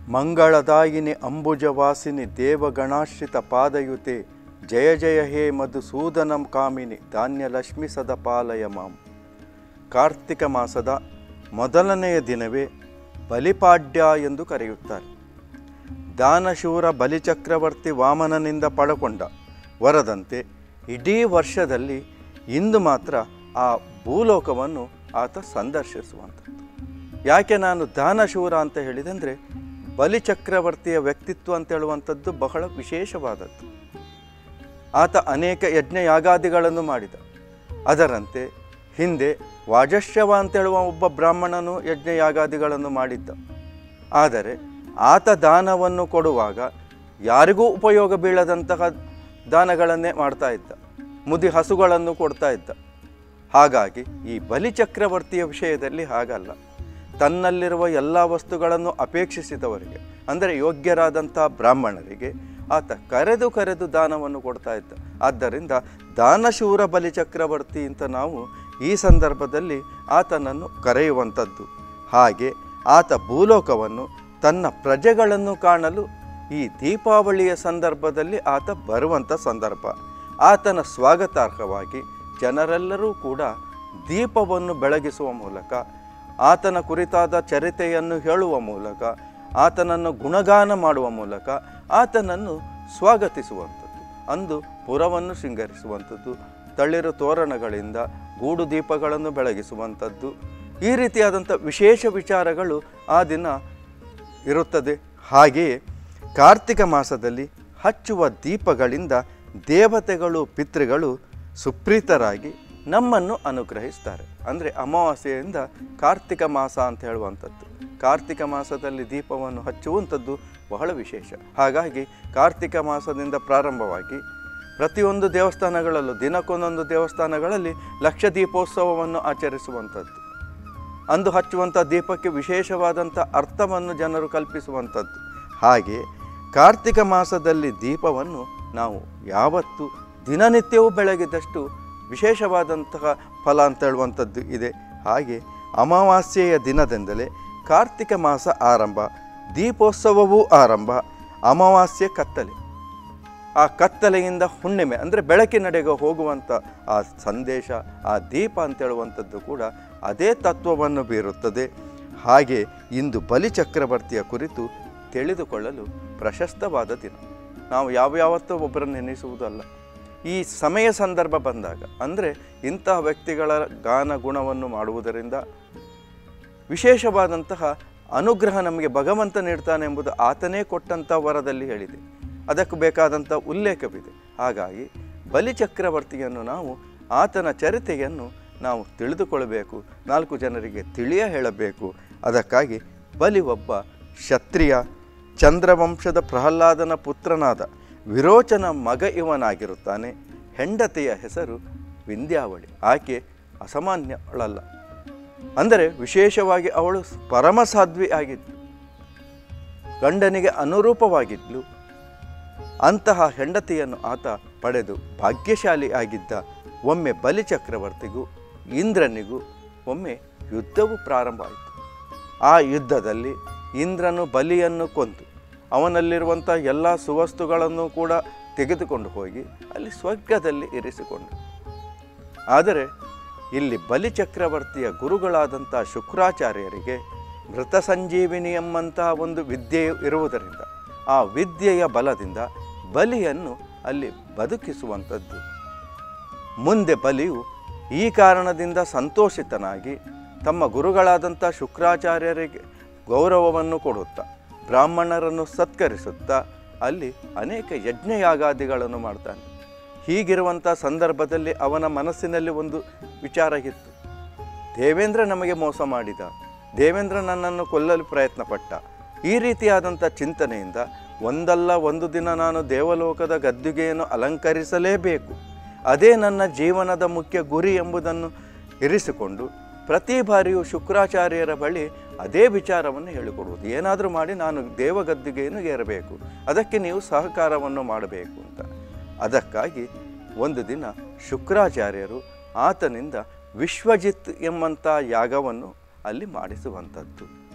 ಮಂಗಳದಾಯಿನಿ ಅಂಬುಜವಾಸಿನಿ ದೇವಗಣಾಶ್ರಿತ ಪಾದಯುತೆ ಜಯ ಜಯ ಹೇ ಮಧುಸೂದನಂ ಕಾಮಿನಿ ಧಾನ್ಯಲಕ್ಷ್ಮಿ ಸದ ಪಾಲಯ ಮಾಂ ಕಾರ್ತಿಕ ಮಾಸದ ಮೊದಲನೆಯ ದಿನವೇ ಬಲಿಪಾಡ್ಯ ಎಂದು ಕರೆಯುತ್ತಾರೆ ದಾನಶೂರ ಬಲಿಚಕ್ರವರ್ತಿ ವಾಮನನಿಂದ ಪಡಕೊಂಡ ವರದಂತೆ ಇಡೀ ವರ್ಷದಲ್ಲಿ ಇಂದು ಮಾತ್ರ ಆ ಭೂಲೋಕವನ್ನು ಆತ ಸಂದರ್ಶಿಸುವಂಥದ್ದು ಯಾಕೆ ನಾನು ದಾನಶೂರ ಅಂತ ಹೇಳಿದೆ ಅಂದರೆ ಬಲಿಚಕ್ರವರ್ತಿಯ ವ್ಯಕ್ತಿತ್ವ ಅಂತ ಹೇಳುವಂಥದ್ದು ಬಹಳ ವಿಶೇಷವಾದದ್ದು ಆತ ಅನೇಕ ಯಜ್ಞ ಯಾಗಾದಿಗಳನ್ನು ಮಾಡಿದ ಅದರಂತೆ ಹಿಂದೆ ವಾಜಶ್ಯವ ಅಂತ ಹೇಳುವ ಒಬ್ಬ ಬ್ರಾಹ್ಮಣನು ಯಜ್ಞ ಯಾಗಾದಿಗಳನ್ನು ಮಾಡಿದ್ದ ಆದರೆ ಆತ ದಾನವನ್ನು ಕೊಡುವಾಗ ಯಾರಿಗೂ ಉಪಯೋಗ ಬೀಳದಂತಹ ದಾನಗಳನ್ನೇ ಮಾಡ್ತಾ ಇದ್ದ ಮುದಿ ಹಸುಗಳನ್ನು ಕೊಡ್ತಾ ಇದ್ದ ಹಾಗಾಗಿ ಈ ಬಲಿಚಕ್ರವರ್ತಿಯ ವಿಷಯದಲ್ಲಿ ಹಾಗಲ್ಲ ತನ್ನಲ್ಲಿರುವ ಎಲ್ಲ ವಸ್ತುಗಳನ್ನು ಅಪೇಕ್ಷಿಸಿದವರಿಗೆ ಅಂದರೆ ಯೋಗ್ಯರಾದಂಥ ಬ್ರಾಹ್ಮಣರಿಗೆ ಆತ ಕರೆದು ಕರೆದು ದಾನವನ್ನು ಕೊಡ್ತಾ ಇದ್ದ ಆದ್ದರಿಂದ ದಾನಶೂರ ಬಲಿಚಕ್ರವರ್ತಿ ಅಂತ ನಾವು ಈ ಸಂದರ್ಭದಲ್ಲಿ ಆತನನ್ನು ಕರೆಯುವಂಥದ್ದು ಹಾಗೆ ಆತ ಭೂಲೋಕವನ್ನು ತನ್ನ ಪ್ರಜೆಗಳನ್ನು ಕಾಣಲು ಈ ದೀಪಾವಳಿಯ ಸಂದರ್ಭದಲ್ಲಿ ಆತ ಬರುವಂಥ ಸಂದರ್ಭ ಆತನ ಸ್ವಾಗತಾರ್ಹವಾಗಿ ಜನರೆಲ್ಲರೂ ಕೂಡ ದೀಪವನ್ನು ಬೆಳಗಿಸುವ ಮೂಲಕ ಆತನ ಕುರಿತಾದ ಚರಿತೆಯನ್ನು ಹೇಳುವ ಮೂಲಕ ಆತನನ್ನು ಗುಣಗಾನ ಮಾಡುವ ಮೂಲಕ ಆತನನ್ನು ಸ್ವಾಗತಿಸುವಂಥದ್ದು ಅಂದು ಪುರವನ್ನು ಶೃಂಗರಿಸುವಂಥದ್ದು ತಳಿರು ತೋರಣಗಳಿಂದ ಗೂಡು ದೀಪಗಳನ್ನು ಬೆಳಗಿಸುವಂಥದ್ದು ಈ ರೀತಿಯಾದಂಥ ವಿಶೇಷ ವಿಚಾರಗಳು ಆ ದಿನ ಇರುತ್ತದೆ ಹಾಗೆಯೇ ಕಾರ್ತಿಕ ಮಾಸದಲ್ಲಿ ಹಚ್ಚುವ ದೀಪಗಳಿಂದ ದೇವತೆಗಳು ಪಿತೃಗಳು ಸುಪ್ರೀತರಾಗಿ ನಮ್ಮನ್ನು ಅನುಗ್ರಹಿಸ್ತಾರೆ ಅಂದರೆ ಅಮಾವಾಸ್ಯೆಯಿಂದ ಕಾರ್ತಿಕ ಮಾಸ ಅಂತ ಹೇಳುವಂಥದ್ದು ಕಾರ್ತಿಕ ಮಾಸದಲ್ಲಿ ದೀಪವನ್ನು ಹಚ್ಚುವಂಥದ್ದು ಬಹಳ ವಿಶೇಷ ಹಾಗಾಗಿ ಕಾರ್ತಿಕ ಮಾಸದಿಂದ ಪ್ರಾರಂಭವಾಗಿ ಪ್ರತಿಯೊಂದು ದೇವಸ್ಥಾನಗಳಲ್ಲೂ ದಿನಕ್ಕೊಂದೊಂದು ದೇವಸ್ಥಾನಗಳಲ್ಲಿ ಲಕ್ಷ ದೀಪೋತ್ಸವವನ್ನು ಆಚರಿಸುವಂಥದ್ದು ಅಂದು ಹಚ್ಚುವಂಥ ದೀಪಕ್ಕೆ ವಿಶೇಷವಾದಂಥ ಅರ್ಥವನ್ನು ಜನರು ಕಲ್ಪಿಸುವಂಥದ್ದು ಹಾಗೆ ಕಾರ್ತಿಕ ಮಾಸದಲ್ಲಿ ದೀಪವನ್ನು ನಾವು ಯಾವತ್ತು ದಿನನಿತ್ಯವೂ ಬೆಳಗಿದಷ್ಟು ವಿಶೇಷವಾದಂತಹ ಫಲ ಅಂತ ಹೇಳುವಂಥದ್ದು ಇದೆ ಹಾಗೆ ಅಮಾವಾಸ್ಯೆಯ ದಿನದಿಂದಲೇ ಕಾರ್ತಿಕ ಮಾಸ ಆರಂಭ ದೀಪೋತ್ಸವವೂ ಆರಂಭ ಅಮಾವಾಸ್ಯೆ ಕತ್ತಲೆ ಆ ಕತ್ತಲೆಯಿಂದ ಹುಣ್ಣಿಮೆ ಅಂದರೆ ಬೆಳಕಿನಡೆಗೆ ಹೋಗುವಂಥ ಆ ಸಂದೇಶ ಆ ದೀಪ ಅಂತ ಹೇಳುವಂಥದ್ದು ಕೂಡ ಅದೇ ತತ್ವವನ್ನು ಬೀರುತ್ತದೆ ಹಾಗೆ ಇಂದು ಬಲಿ ಚಕ್ರವರ್ತಿಯ ಕುರಿತು ತಿಳಿದುಕೊಳ್ಳಲು ಪ್ರಶಸ್ತವಾದ ದಿನ ನಾವು ಯಾವ ಯಾವತ್ತೂ ಒಬ್ಬರನ್ನು ನೆನೆಸುವುದಲ್ಲ ಈ ಸಮಯ ಸಂದರ್ಭ ಬಂದಾಗ ಅಂದರೆ ಇಂತಹ ವ್ಯಕ್ತಿಗಳ ಗಾನ ಗುಣವನ್ನು ಮಾಡುವುದರಿಂದ ವಿಶೇಷವಾದಂತಹ ಅನುಗ್ರಹ ನಮಗೆ ಭಗವಂತ ನೀಡ್ತಾನೆ ಎಂಬುದು ಆತನೇ ಕೊಟ್ಟಂಥ ವರದಲ್ಲಿ ಹೇಳಿದೆ ಅದಕ್ಕೆ ಬೇಕಾದಂಥ ಉಲ್ಲೇಖವಿದೆ ಹಾಗಾಗಿ ಬಲಿಚಕ್ರವರ್ತಿಯನ್ನು ನಾವು ಆತನ ಚರಿತೆಯನ್ನು ನಾವು ತಿಳಿದುಕೊಳ್ಳಬೇಕು ನಾಲ್ಕು ಜನರಿಗೆ ತಿಳಿಯ ಹೇಳಬೇಕು ಅದಕ್ಕಾಗಿ ಬಲಿ ಒಬ್ಬ ಕ್ಷತ್ರಿಯ ಚಂದ್ರವಂಶದ ಪ್ರಹ್ಲಾದನ ಪುತ್ರನಾದ ವಿರೋಚನ ಮಗ ಇವನಾಗಿರುತ್ತಾನೆ ಹೆಂಡತಿಯ ಹೆಸರು ವಿಂಧ್ಯಾವಳಿ ಆಕೆ ಅಸಾಮಾನ್ಯಳಲ್ಲ ಅಂದರೆ ವಿಶೇಷವಾಗಿ ಅವಳು ಪರಮ ಸಾಧ್ವಿ ಆಗಿದ್ಲು ಗಂಡನಿಗೆ ಅನುರೂಪವಾಗಿದ್ಲು ಅಂತಹ ಹೆಂಡತಿಯನ್ನು ಆತ ಪಡೆದು ಭಾಗ್ಯಶಾಲಿ ಆಗಿದ್ದ ಒಮ್ಮೆ ಬಲಿಚಕ್ರವರ್ತಿಗೂ ಇಂದ್ರನಿಗೂ ಒಮ್ಮೆ ಯುದ್ಧವು ಪ್ರಾರಂಭ ಆಯಿತು ಆ ಯುದ್ಧದಲ್ಲಿ ಇಂದ್ರನು ಬಲಿಯನ್ನು ಕೊಂದು ಅವನಲ್ಲಿರುವಂಥ ಎಲ್ಲ ಸುವಸ್ತುಗಳನ್ನು ಕೂಡ ತೆಗೆದುಕೊಂಡು ಹೋಗಿ ಅಲ್ಲಿ ಸ್ವರ್ಗದಲ್ಲಿ ಇರಿಸಿಕೊಂಡು ಆದರೆ ಇಲ್ಲಿ ಬಲಿಚಕ್ರವರ್ತಿಯ ಗುರುಗಳಾದಂಥ ಶುಕ್ರಾಚಾರ್ಯರಿಗೆ ಮೃತ ಸಂಜೀವಿನಿ ಎಂಬಂತಹ ಒಂದು ವಿದ್ಯೆಯು ಇರುವುದರಿಂದ ಆ ವಿದ್ಯೆಯ ಬಲದಿಂದ ಬಲಿಯನ್ನು ಅಲ್ಲಿ ಬದುಕಿಸುವಂಥದ್ದು ಮುಂದೆ ಬಲಿಯು ಈ ಕಾರಣದಿಂದ ಸಂತೋಷಿತನಾಗಿ ತಮ್ಮ ಗುರುಗಳಾದಂಥ ಶುಕ್ರಾಚಾರ್ಯರಿಗೆ ಗೌರವವನ್ನು ಕೊಡುತ್ತಾ ಬ್ರಾಹ್ಮಣರನ್ನು ಸತ್ಕರಿಸುತ್ತಾ ಅಲ್ಲಿ ಅನೇಕ ಯಜ್ಞಯಾಗಾದಿಗಳನ್ನು ಮಾಡ್ತಾನೆ ಹೀಗಿರುವಂಥ ಸಂದರ್ಭದಲ್ಲಿ ಅವನ ಮನಸ್ಸಿನಲ್ಲಿ ಒಂದು ವಿಚಾರ ಇತ್ತು ದೇವೇಂದ್ರ ನಮಗೆ ಮೋಸ ಮಾಡಿದ ದೇವೇಂದ್ರ ನನ್ನನ್ನು ಕೊಲ್ಲಲು ಪ್ರಯತ್ನ ಪಟ್ಟ ಈ ರೀತಿಯಾದಂಥ ಚಿಂತನೆಯಿಂದ ಒಂದಲ್ಲ ಒಂದು ದಿನ ನಾನು ದೇವಲೋಕದ ಗದ್ದುಗೆಯನ್ನು ಅಲಂಕರಿಸಲೇಬೇಕು ಅದೇ ನನ್ನ ಜೀವನದ ಮುಖ್ಯ ಗುರಿ ಎಂಬುದನ್ನು ಇರಿಸಿಕೊಂಡು ಪ್ರತಿ ಬಾರಿಯೂ ಶುಕ್ರಾಚಾರ್ಯರ ಬಳಿ ಅದೇ ವಿಚಾರವನ್ನು ಹೇಳಿಕೊಡುವುದು ಏನಾದರೂ ಮಾಡಿ ನಾನು ದೇವಗದ್ದುಗೆಯನ್ನು ಏರಬೇಕು ಅದಕ್ಕೆ ನೀವು ಸಹಕಾರವನ್ನು ಮಾಡಬೇಕು ಅಂತ ಅದಕ್ಕಾಗಿ ಒಂದು ದಿನ ಶುಕ್ರಾಚಾರ್ಯರು ಆತನಿಂದ ವಿಶ್ವಜಿತ್ ಎಂಬಂಥ ಯಾಗವನ್ನು ಅಲ್ಲಿ ಮಾಡಿಸುವಂಥದ್ದು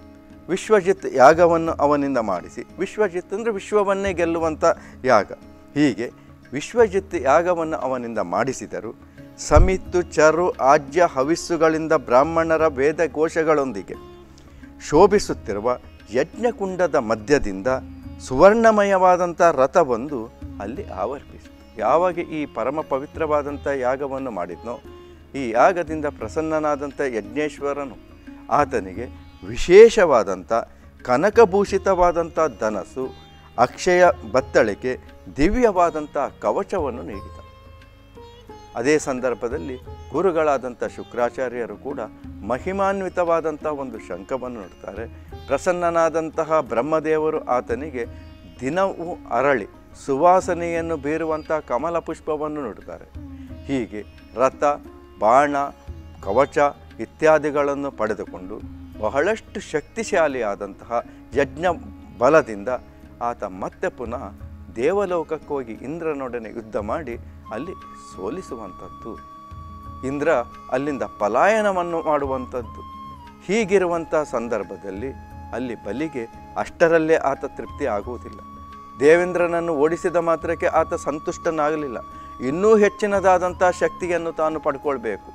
ವಿಶ್ವಜಿತ್ ಯಾಗವನ್ನು ಅವನಿಂದ ಮಾಡಿಸಿ ವಿಶ್ವಜಿತ್ ಅಂದರೆ ವಿಶ್ವವನ್ನೇ ಗೆಲ್ಲುವಂಥ ಯಾಗ ಹೀಗೆ ವಿಶ್ವಜಿತ್ ಯಾಗವನ್ನು ಅವನಿಂದ ಮಾಡಿಸಿದರು ಸಮಿತ್ತು ಚರು ಆಜ್ಯ ಹವಿಸ್ಸುಗಳಿಂದ ಬ್ರಾಹ್ಮಣರ ವೇದ ಘೋಷಗಳೊಂದಿಗೆ ಶೋಭಿಸುತ್ತಿರುವ ಯಜ್ಞಕುಂಡದ ಮಧ್ಯದಿಂದ ಸುವರ್ಣಮಯವಾದಂಥ ರಥವೊಂದು ಅಲ್ಲಿ ಆವರ್ತಿಸಿತು ಯಾವಾಗ ಈ ಪರಮ ಪವಿತ್ರವಾದಂಥ ಯಾಗವನ್ನು ಮಾಡಿದ್ನೋ ಈ ಯಾಗದಿಂದ ಪ್ರಸನ್ನನಾದಂಥ ಯಜ್ಞೇಶ್ವರನು ಆತನಿಗೆ ವಿಶೇಷವಾದಂಥ ಕನಕಭೂಷಿತವಾದಂಥ ಧನಸ್ಸು ಅಕ್ಷಯ ಬತ್ತಳಿಕೆ ದಿವ್ಯವಾದಂಥ ಕವಚವನ್ನು ನೀಡಿದ ಅದೇ ಸಂದರ್ಭದಲ್ಲಿ ಗುರುಗಳಾದಂಥ ಶುಕ್ರಾಚಾರ್ಯರು ಕೂಡ ಮಹಿಮಾನ್ವಿತವಾದಂಥ ಒಂದು ಶಂಖವನ್ನು ನೋಡ್ತಾರೆ ಪ್ರಸನ್ನನಾದಂತಹ ಬ್ರಹ್ಮದೇವರು ಆತನಿಗೆ ದಿನವೂ ಅರಳಿ ಸುವಾಸನೆಯನ್ನು ಬೀರುವಂಥ ಕಮಲ ಪುಷ್ಪವನ್ನು ನೋಡುತ್ತಾರೆ ಹೀಗೆ ರಥ ಬಾಣ ಕವಚ ಇತ್ಯಾದಿಗಳನ್ನು ಪಡೆದುಕೊಂಡು ಬಹಳಷ್ಟು ಶಕ್ತಿಶಾಲಿಯಾದಂತಹ ಯಜ್ಞ ಬಲದಿಂದ ಆತ ಮತ್ತೆ ಪುನಃ ದೇವಲೋಕಕ್ಕೆ ಹೋಗಿ ಇಂದ್ರನೊಡನೆ ಯುದ್ಧ ಮಾಡಿ ಅಲ್ಲಿ ಸೋಲಿಸುವಂಥದ್ದು ಇಂದ್ರ ಅಲ್ಲಿಂದ ಪಲಾಯನವನ್ನು ಮಾಡುವಂಥದ್ದು ಹೀಗಿರುವಂಥ ಸಂದರ್ಭದಲ್ಲಿ ಅಲ್ಲಿ ಬಲಿಗೆ ಅಷ್ಟರಲ್ಲೇ ಆತ ತೃಪ್ತಿ ಆಗುವುದಿಲ್ಲ ದೇವೇಂದ್ರನನ್ನು ಓಡಿಸಿದ ಮಾತ್ರಕ್ಕೆ ಆತ ಸಂತುಷ್ಟನಾಗಲಿಲ್ಲ ಇನ್ನೂ ಹೆಚ್ಚಿನದಾದಂಥ ಶಕ್ತಿಯನ್ನು ತಾನು ಪಡ್ಕೊಳ್ಬೇಕು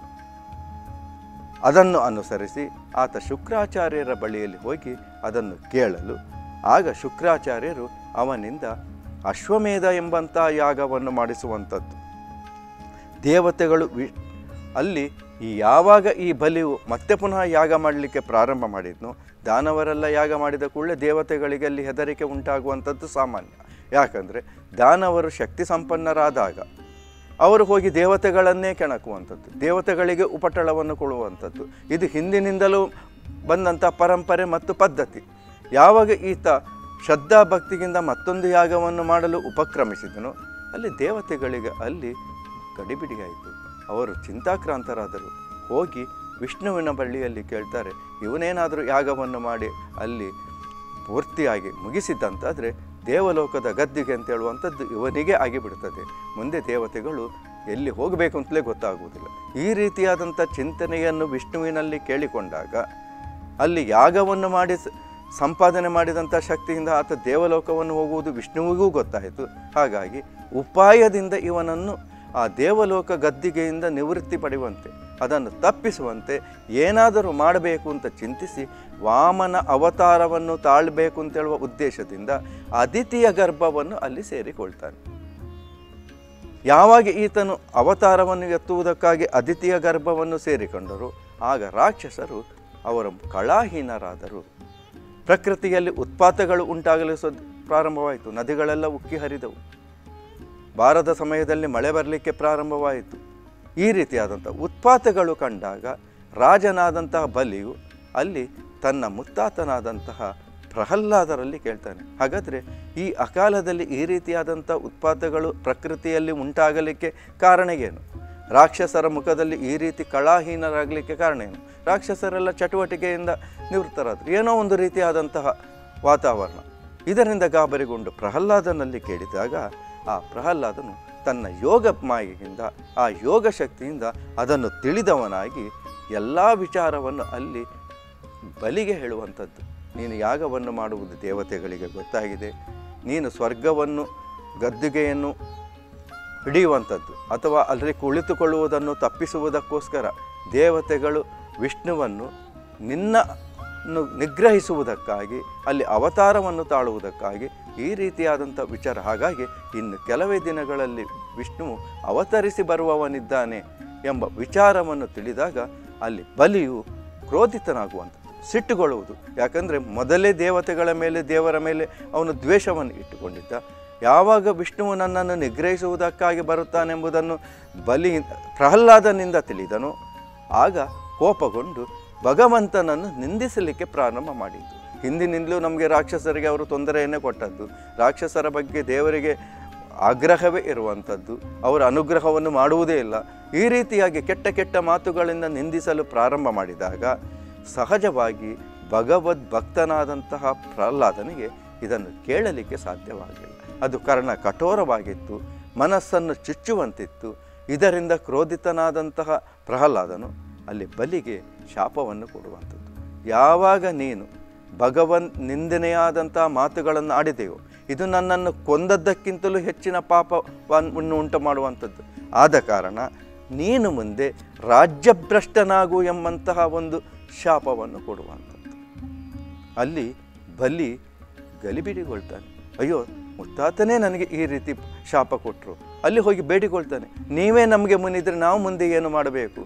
ಅದನ್ನು ಅನುಸರಿಸಿ ಆತ ಶುಕ್ರಾಚಾರ್ಯರ ಬಳಿಯಲ್ಲಿ ಹೋಗಿ ಅದನ್ನು ಕೇಳಲು ಆಗ ಶುಕ್ರಾಚಾರ್ಯರು ಅವನಿಂದ ಅಶ್ವಮೇಧ ಎಂಬಂಥ ಯಾಗವನ್ನು ಮಾಡಿಸುವಂಥದ್ದು ದೇವತೆಗಳು ವಿ ಅಲ್ಲಿ ಈ ಯಾವಾಗ ಈ ಬಲಿಯು ಮತ್ತೆ ಪುನಃ ಯಾಗ ಮಾಡಲಿಕ್ಕೆ ಪ್ರಾರಂಭ ಮಾಡಿದ್ನೋ ದಾನವರೆಲ್ಲ ಯಾಗ ಮಾಡಿದ ಕೂಡಲೇ ದೇವತೆಗಳಿಗೆ ಅಲ್ಲಿ ಹೆದರಿಕೆ ಉಂಟಾಗುವಂಥದ್ದು ಸಾಮಾನ್ಯ ಯಾಕಂದರೆ ದಾನವರು ಶಕ್ತಿ ಸಂಪನ್ನರಾದಾಗ ಅವರು ಹೋಗಿ ದೇವತೆಗಳನ್ನೇ ಕೆಣಕುವಂಥದ್ದು ದೇವತೆಗಳಿಗೆ ಉಪಟಳವನ್ನು ಕೊಡುವಂಥದ್ದು ಇದು ಹಿಂದಿನಿಂದಲೂ ಬಂದಂಥ ಪರಂಪರೆ ಮತ್ತು ಪದ್ಧತಿ ಯಾವಾಗ ಈತ ಶ್ರದ್ಧಾ ಭಕ್ತಿಗಿಂತ ಮತ್ತೊಂದು ಯಾಗವನ್ನು ಮಾಡಲು ಉಪಕ್ರಮಿಸಿದನು ಅಲ್ಲಿ ದೇವತೆಗಳಿಗೆ ಅಲ್ಲಿ ಗಡಿಬಿಡಿಯಾಯಿತು ಅವರು ಚಿಂತಾಕ್ರಾಂತರಾದರು ಹೋಗಿ ವಿಷ್ಣುವಿನ ಬಳ್ಳಿಯಲ್ಲಿ ಕೇಳ್ತಾರೆ ಇವನೇನಾದರೂ ಯಾಗವನ್ನು ಮಾಡಿ ಅಲ್ಲಿ ಪೂರ್ತಿಯಾಗಿ ಮುಗಿಸಿದ್ದಂತಾದರೆ ದೇವಲೋಕದ ಗದ್ದಿಗೆ ಅಂತ ಹೇಳುವಂಥದ್ದು ಇವನಿಗೆ ಆಗಿಬಿಡ್ತದೆ ಮುಂದೆ ದೇವತೆಗಳು ಎಲ್ಲಿ ಹೋಗಬೇಕು ಅಂತಲೇ ಗೊತ್ತಾಗುವುದಿಲ್ಲ ಈ ರೀತಿಯಾದಂಥ ಚಿಂತನೆಯನ್ನು ವಿಷ್ಣುವಿನಲ್ಲಿ ಕೇಳಿಕೊಂಡಾಗ ಅಲ್ಲಿ ಯಾಗವನ್ನು ಮಾಡಿ ಸ- ಸಂಪಾದನೆ ಮಾಡಿದಂಥ ಶಕ್ತಿಯಿಂದ ಆತ ದೇವಲೋಕವನ್ನು ಹೋಗುವುದು ವಿಷ್ಣುವಿಗೂ ಗೊತ್ತಾಯಿತು ಹಾಗಾಗಿ ಉಪಾಯದಿಂದ ಇವನನ್ನು ಆ ದೇವಲೋಕ ಗದ್ದಿಗೆಯಿಂದ ನಿವೃತ್ತಿ ಪಡೆಯುವಂತೆ ಅದನ್ನು ತಪ್ಪಿಸುವಂತೆ ಏನಾದರೂ ಮಾಡಬೇಕು ಅಂತ ಚಿಂತಿಸಿ ವಾಮನ ಅವತಾರವನ್ನು ತಾಳಬೇಕು ಅಂತೇಳುವ ಉದ್ದೇಶದಿಂದ ಅದಿತಿಯ ಗರ್ಭವನ್ನು ಅಲ್ಲಿ ಸೇರಿಕೊಳ್ತಾನೆ ಯಾವಾಗ ಈತನು ಅವತಾರವನ್ನು ಎತ್ತುವುದಕ್ಕಾಗಿ ಅದಿತಿಯ ಗರ್ಭವನ್ನು ಸೇರಿಕೊಂಡರು ಆಗ ರಾಕ್ಷಸರು ಅವರು ಕಳಾಹೀನರಾದರು ಪ್ರಕೃತಿಯಲ್ಲಿ ಉತ್ಪಾತಗಳು ಉಂಟಾಗಲು ಸ ಪ್ರಾರಂಭವಾಯಿತು ನದಿಗಳೆಲ್ಲ ಉಕ್ಕಿ ಹರಿದವು ಬಾರದ ಸಮಯದಲ್ಲಿ ಮಳೆ ಬರಲಿಕ್ಕೆ ಪ್ರಾರಂಭವಾಯಿತು ಈ ರೀತಿಯಾದಂಥ ಉತ್ಪಾತಗಳು ಕಂಡಾಗ ರಾಜನಾದಂತಹ ಬಲಿಯು ಅಲ್ಲಿ ತನ್ನ ಮುತ್ತಾತನಾದಂತಹ ಪ್ರಹ್ಲಾದರಲ್ಲಿ ಕೇಳ್ತಾನೆ ಹಾಗಾದರೆ ಈ ಅಕಾಲದಲ್ಲಿ ಈ ರೀತಿಯಾದಂಥ ಉತ್ಪಾತಗಳು ಪ್ರಕೃತಿಯಲ್ಲಿ ಉಂಟಾಗಲಿಕ್ಕೆ ಕಾರಣ ಏನು ರಾಕ್ಷಸರ ಮುಖದಲ್ಲಿ ಈ ರೀತಿ ಕಳಾಹೀನರಾಗಲಿಕ್ಕೆ ಕಾರಣ ಏನು ರಾಕ್ಷಸರೆಲ್ಲ ಚಟುವಟಿಕೆಯಿಂದ ನಿವೃತ್ತರಾದರು ಏನೋ ಒಂದು ರೀತಿಯಾದಂತಹ ವಾತಾವರಣ ಇದರಿಂದ ಗಾಬರಿಗೊಂಡು ಪ್ರಹ್ಲಾದನಲ್ಲಿ ಕೇಳಿದಾಗ ಆ ಪ್ರಹ್ಲಾದನು ತನ್ನ ಯೋಗ ಮಾಯೆಯಿಂದ ಆ ಯೋಗ ಶಕ್ತಿಯಿಂದ ಅದನ್ನು ತಿಳಿದವನಾಗಿ ಎಲ್ಲ ವಿಚಾರವನ್ನು ಅಲ್ಲಿ ಬಲಿಗೆ ಹೇಳುವಂಥದ್ದು ನೀನು ಯಾಗವನ್ನು ಮಾಡುವುದು ದೇವತೆಗಳಿಗೆ ಗೊತ್ತಾಗಿದೆ ನೀನು ಸ್ವರ್ಗವನ್ನು ಗದ್ದುಗೆಯನ್ನು ಹಿಡಿಯುವಂಥದ್ದು ಅಥವಾ ಅಲ್ಲಿ ಕುಳಿತುಕೊಳ್ಳುವುದನ್ನು ತಪ್ಪಿಸುವುದಕ್ಕೋಸ್ಕರ ದೇವತೆಗಳು ವಿಷ್ಣುವನ್ನು ನಿನ್ನನ್ನು ನಿಗ್ರಹಿಸುವುದಕ್ಕಾಗಿ ಅಲ್ಲಿ ಅವತಾರವನ್ನು ತಾಳುವುದಕ್ಕಾಗಿ ಈ ರೀತಿಯಾದಂಥ ವಿಚಾರ ಹಾಗಾಗಿ ಇನ್ನು ಕೆಲವೇ ದಿನಗಳಲ್ಲಿ ವಿಷ್ಣುವು ಅವತರಿಸಿ ಬರುವವನಿದ್ದಾನೆ ಎಂಬ ವಿಚಾರವನ್ನು ತಿಳಿದಾಗ ಅಲ್ಲಿ ಬಲಿಯು ಕ್ರೋಧಿತನಾಗುವಂಥದ್ದು ಸಿಟ್ಟುಗೊಳ್ಳುವುದು ಯಾಕಂದರೆ ಮೊದಲೇ ದೇವತೆಗಳ ಮೇಲೆ ದೇವರ ಮೇಲೆ ಅವನು ದ್ವೇಷವನ್ನು ಇಟ್ಟುಕೊಂಡಿದ್ದ ಯಾವಾಗ ವಿಷ್ಣುವು ನನ್ನನ್ನು ನಿಗ್ರಹಿಸುವುದಕ್ಕಾಗಿ ಬರುತ್ತಾನೆಂಬುದನ್ನು ಬಲಿ ಪ್ರಹ್ಲಾದನಿಂದ ತಿಳಿದನು ಆಗ ಕೋಪಗೊಂಡು ಭಗವಂತನನ್ನು ನಿಂದಿಸಲಿಕ್ಕೆ ಪ್ರಾರಂಭ ಮಾಡಿದ್ದು ಹಿಂದಿನಿಂದಲೂ ನಮಗೆ ರಾಕ್ಷಸರಿಗೆ ಅವರು ತೊಂದರೆಯನ್ನೇ ಕೊಟ್ಟದ್ದು ರಾಕ್ಷಸರ ಬಗ್ಗೆ ದೇವರಿಗೆ ಆಗ್ರಹವೇ ಇರುವಂಥದ್ದು ಅವರ ಅನುಗ್ರಹವನ್ನು ಮಾಡುವುದೇ ಇಲ್ಲ ಈ ರೀತಿಯಾಗಿ ಕೆಟ್ಟ ಕೆಟ್ಟ ಮಾತುಗಳಿಂದ ನಿಂದಿಸಲು ಪ್ರಾರಂಭ ಮಾಡಿದಾಗ ಸಹಜವಾಗಿ ಭಗವದ್ ಭಕ್ತನಾದಂತಹ ಪ್ರಹ್ಲಾದನಿಗೆ ಇದನ್ನು ಕೇಳಲಿಕ್ಕೆ ಸಾಧ್ಯವಾಗಲಿಲ್ಲ ಅದು ಕಾರಣ ಕಠೋರವಾಗಿತ್ತು ಮನಸ್ಸನ್ನು ಚುಚ್ಚುವಂತಿತ್ತು ಇದರಿಂದ ಕ್ರೋಧಿತನಾದಂತಹ ಪ್ರಹ್ಲಾದನು ಅಲ್ಲಿ ಬಲಿಗೆ ಶಾಪವನ್ನು ಕೊಡುವಂಥದ್ದು ಯಾವಾಗ ನೀನು ಭಗವನ್ ನಿಂದನೆಯಾದಂಥ ಮಾತುಗಳನ್ನು ಆಡಿದೆಯೋ ಇದು ನನ್ನನ್ನು ಕೊಂದದ್ದಕ್ಕಿಂತಲೂ ಹೆಚ್ಚಿನ ಪಾಪವನ್ನು ಉಂಟು ಮಾಡುವಂಥದ್ದು ಆದ ಕಾರಣ ನೀನು ಮುಂದೆ ರಾಜ್ಯಭ್ರಷ್ಟನಾಗು ಎಂಬಂತಹ ಒಂದು ಶಾಪವನ್ನು ಕೊಡುವಂಥದ್ದು ಅಲ್ಲಿ ಬಲಿ ಗಲಿಬಿಡಿಗೊಳ್ತಾನೆ ಅಯ್ಯೋ ಮುತ್ತಾತನೇ ನನಗೆ ಈ ರೀತಿ ಶಾಪ ಕೊಟ್ಟರು ಅಲ್ಲಿ ಹೋಗಿ ಬೇಡಿಕೊಳ್ತಾನೆ ನೀವೇ ನಮಗೆ ಮುನಿದ್ರೆ ನಾವು ಮುಂದೆ ಏನು ಮಾಡಬೇಕು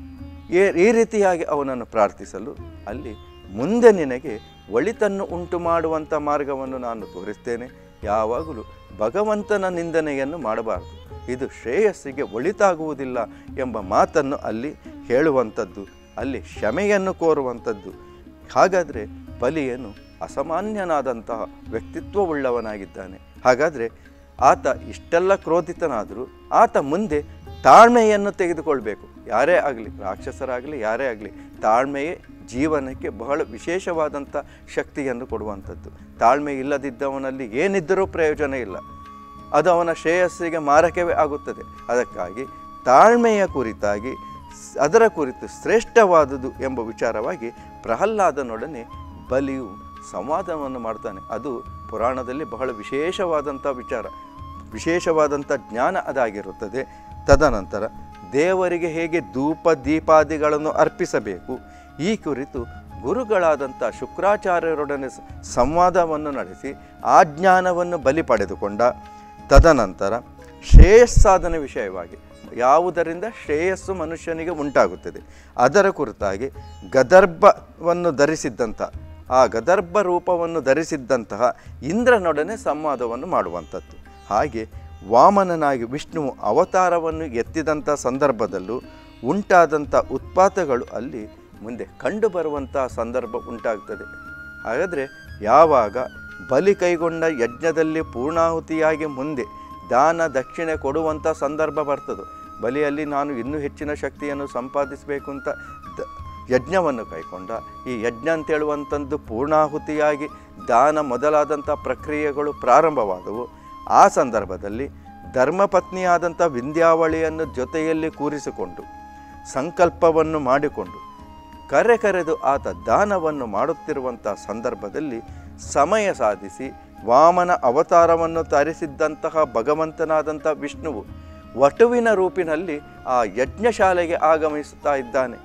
ಏ ಈ ರೀತಿಯಾಗಿ ಅವನನ್ನು ಪ್ರಾರ್ಥಿಸಲು ಅಲ್ಲಿ ಮುಂದೆ ನಿನಗೆ ಒಳಿತನ್ನು ಉಂಟು ಮಾಡುವಂಥ ಮಾರ್ಗವನ್ನು ನಾನು ತೋರಿಸ್ತೇನೆ ಯಾವಾಗಲೂ ಭಗವಂತನ ನಿಂದನೆಯನ್ನು ಮಾಡಬಾರದು ಇದು ಶ್ರೇಯಸ್ಸಿಗೆ ಒಳಿತಾಗುವುದಿಲ್ಲ ಎಂಬ ಮಾತನ್ನು ಅಲ್ಲಿ ಹೇಳುವಂಥದ್ದು ಅಲ್ಲಿ ಕ್ಷಮೆಯನ್ನು ಕೋರುವಂಥದ್ದು ಹಾಗಾದರೆ ಬಲಿಯನು ಅಸಾಮಾನ್ಯನಾದಂತಹ ವ್ಯಕ್ತಿತ್ವವುಳ್ಳವನಾಗಿದ್ದಾನೆ ಹಾಗಾದರೆ ಆತ ಇಷ್ಟೆಲ್ಲ ಕ್ರೋಧಿತನಾದರೂ ಆತ ಮುಂದೆ ತಾಳ್ಮೆಯನ್ನು ತೆಗೆದುಕೊಳ್ಬೇಕು ಯಾರೇ ಆಗಲಿ ರಾಕ್ಷಸರಾಗಲಿ ಯಾರೇ ಆಗಲಿ ತಾಳ್ಮೆಯೇ ಜೀವನಕ್ಕೆ ಬಹಳ ವಿಶೇಷವಾದಂಥ ಶಕ್ತಿಯನ್ನು ಕೊಡುವಂಥದ್ದು ತಾಳ್ಮೆ ಇಲ್ಲದಿದ್ದವನಲ್ಲಿ ಏನಿದ್ದರೂ ಪ್ರಯೋಜನ ಇಲ್ಲ ಅದು ಅವನ ಶ್ರೇಯಸ್ಸಿಗೆ ಮಾರಕವೇ ಆಗುತ್ತದೆ ಅದಕ್ಕಾಗಿ ತಾಳ್ಮೆಯ ಕುರಿತಾಗಿ ಸ್- ಅದರ ಕುರಿತು ಶ್ರೇಷ್ಠವಾದುದು ಎಂಬ ವಿಚಾರವಾಗಿ ಪ್ರಹ್ಲಾದನೊಡನೆ ಬಲಿಯು ಸಂವಾದವನ್ನು ಮಾಡ್ತಾನೆ ಅದು ಪುರಾಣದಲ್ಲಿ ಬಹಳ ವಿಶೇಷವಾದಂಥ ವಿಚಾರ ವಿಶೇಷವಾದಂಥ ಜ್ಞಾನ ಅದಾಗಿರುತ್ತದೆ ತದನಂತರ ದೇವರಿಗೆ ಹೇಗೆ ಧೂಪ ದೀಪಾದಿಗಳನ್ನು ಅರ್ಪಿಸಬೇಕು ಈ ಕುರಿತು ಗುರುಗಳಾದಂಥ ಶುಕ್ರಾಚಾರ್ಯರೊಡನೆ ಸ- ಸಂವಾದವನ್ನು ನಡೆಸಿ ಆ ಜ್ಞಾನವನ್ನು ಬಲಿ ಪಡೆದುಕೊಂಡ ತದನಂತರ ಶ್ರೇಯಸ್ಸಾಧನ ವಿಷಯವಾಗಿ ಯಾವುದರಿಂದ ಶ್ರೇಯಸ್ಸು ಮನುಷ್ಯನಿಗೆ ಉಂಟಾಗುತ್ತದೆ ಅದರ ಕುರಿತಾಗಿ ಗದರ್ಭವನ್ನು ಧರಿಸಿದ್ದಂಥ ಆ ಗದರ್ಭ ರೂಪವನ್ನು ಧರಿಸಿದ್ದಂತಹ ಇಂದ್ರನೊಡನೆ ಸಂವಾದವನ್ನು ಮಾಡುವಂಥದ್ದು ಹಾಗೆ ವಾಮನನಾಗಿ ವಿಷ್ಣುವು ಅವತಾರವನ್ನು ಎತ್ತಿದಂಥ ಸಂದರ್ಭದಲ್ಲೂ ಉಂಟಾದಂಥ ಉತ್ಪಾತಗಳು ಅಲ್ಲಿ ಮುಂದೆ ಕಂಡುಬರುವಂಥ ಸಂದರ್ಭ ಉಂಟಾಗ್ತದೆ ಹಾಗಾದರೆ ಯಾವಾಗ ಬಲಿ ಕೈಗೊಂಡ ಯಜ್ಞದಲ್ಲಿ ಪೂರ್ಣಾಹುತಿಯಾಗಿ ಮುಂದೆ ದಾನ ದಕ್ಷಿಣೆ ಕೊಡುವಂಥ ಸಂದರ್ಭ ಬರ್ತದೋ ಬಲಿಯಲ್ಲಿ ನಾನು ಇನ್ನೂ ಹೆಚ್ಚಿನ ಶಕ್ತಿಯನ್ನು ಸಂಪಾದಿಸಬೇಕು ಅಂತ ದ ಯಜ್ಞವನ್ನು ಕೈಕೊಂಡ ಈ ಯಜ್ಞ ಅಂತೇಳುವಂಥದ್ದು ಪೂರ್ಣಾಹುತಿಯಾಗಿ ದಾನ ಮೊದಲಾದಂಥ ಪ್ರಕ್ರಿಯೆಗಳು ಪ್ರಾರಂಭವಾದವು ಆ ಸಂದರ್ಭದಲ್ಲಿ ಧರ್ಮಪತ್ನಿಯಾದಂಥ ವಿಂಧ್ಯಾವಳಿಯನ್ನು ಜೊತೆಯಲ್ಲಿ ಕೂರಿಸಿಕೊಂಡು ಸಂಕಲ್ಪವನ್ನು ಮಾಡಿಕೊಂಡು ಕರೆ ಕರೆದು ಆತ ದಾನವನ್ನು ಮಾಡುತ್ತಿರುವಂಥ ಸಂದರ್ಭದಲ್ಲಿ ಸಮಯ ಸಾಧಿಸಿ ವಾಮನ ಅವತಾರವನ್ನು ತರಿಸಿದ್ದಂತಹ ಭಗವಂತನಾದಂಥ ವಿಷ್ಣುವು ವಟುವಿನ ರೂಪಿನಲ್ಲಿ ಆ ಯಜ್ಞಶಾಲೆಗೆ ಆಗಮಿಸುತ್ತಾ ಇದ್ದಾನೆ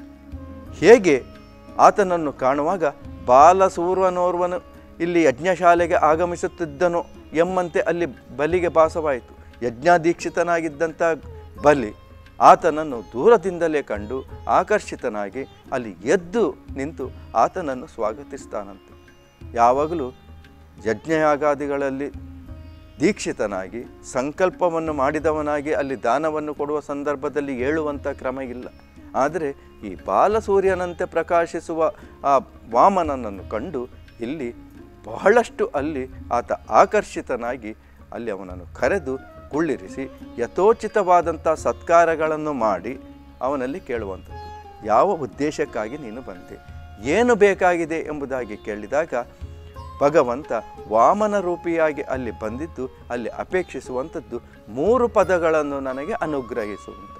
ಹೇಗೆ ಆತನನ್ನು ಕಾಣುವಾಗ ಬಾಲಸೂರ್ವನೋರ್ವನು ಇಲ್ಲಿ ಯಜ್ಞಶಾಲೆಗೆ ಆಗಮಿಸುತ್ತಿದ್ದನೋ ಎಂಬಂತೆ ಅಲ್ಲಿ ಬಲಿಗೆ ಭಾಸವಾಯಿತು ಯಜ್ಞಾದೀಕ್ಷಿತನಾಗಿದ್ದಂಥ ಬಲಿ ಆತನನ್ನು ದೂರದಿಂದಲೇ ಕಂಡು ಆಕರ್ಷಿತನಾಗಿ ಅಲ್ಲಿ ಎದ್ದು ನಿಂತು ಆತನನ್ನು ಸ್ವಾಗತಿಸ್ತಾನಂತೆ ಯಾವಾಗಲೂ ಯಜ್ಞಯಾಗಾದಿಗಳಲ್ಲಿ ದೀಕ್ಷಿತನಾಗಿ ಸಂಕಲ್ಪವನ್ನು ಮಾಡಿದವನಾಗಿ ಅಲ್ಲಿ ದಾನವನ್ನು ಕೊಡುವ ಸಂದರ್ಭದಲ್ಲಿ ಏಳುವಂಥ ಕ್ರಮ ಇಲ್ಲ ಆದರೆ ಈ ಬಾಲಸೂರ್ಯನಂತೆ ಪ್ರಕಾಶಿಸುವ ಆ ವಾಮನನನ್ನು ಕಂಡು ಇಲ್ಲಿ ಬಹಳಷ್ಟು ಅಲ್ಲಿ ಆತ ಆಕರ್ಷಿತನಾಗಿ ಅಲ್ಲಿ ಅವನನ್ನು ಕರೆದು ಕುಳ್ಳಿರಿಸಿ ಯಥೋಚಿತವಾದಂಥ ಸತ್ಕಾರಗಳನ್ನು ಮಾಡಿ ಅವನಲ್ಲಿ ಕೇಳುವಂಥದ್ದು ಯಾವ ಉದ್ದೇಶಕ್ಕಾಗಿ ನೀನು ಬಂದೆ ಏನು ಬೇಕಾಗಿದೆ ಎಂಬುದಾಗಿ ಕೇಳಿದಾಗ ಭಗವಂತ ವಾಮನ ರೂಪಿಯಾಗಿ ಅಲ್ಲಿ ಬಂದಿದ್ದು ಅಲ್ಲಿ ಅಪೇಕ್ಷಿಸುವಂಥದ್ದು ಮೂರು ಪದಗಳನ್ನು ನನಗೆ ಅನುಗ್ರಹಿಸುವಂಥ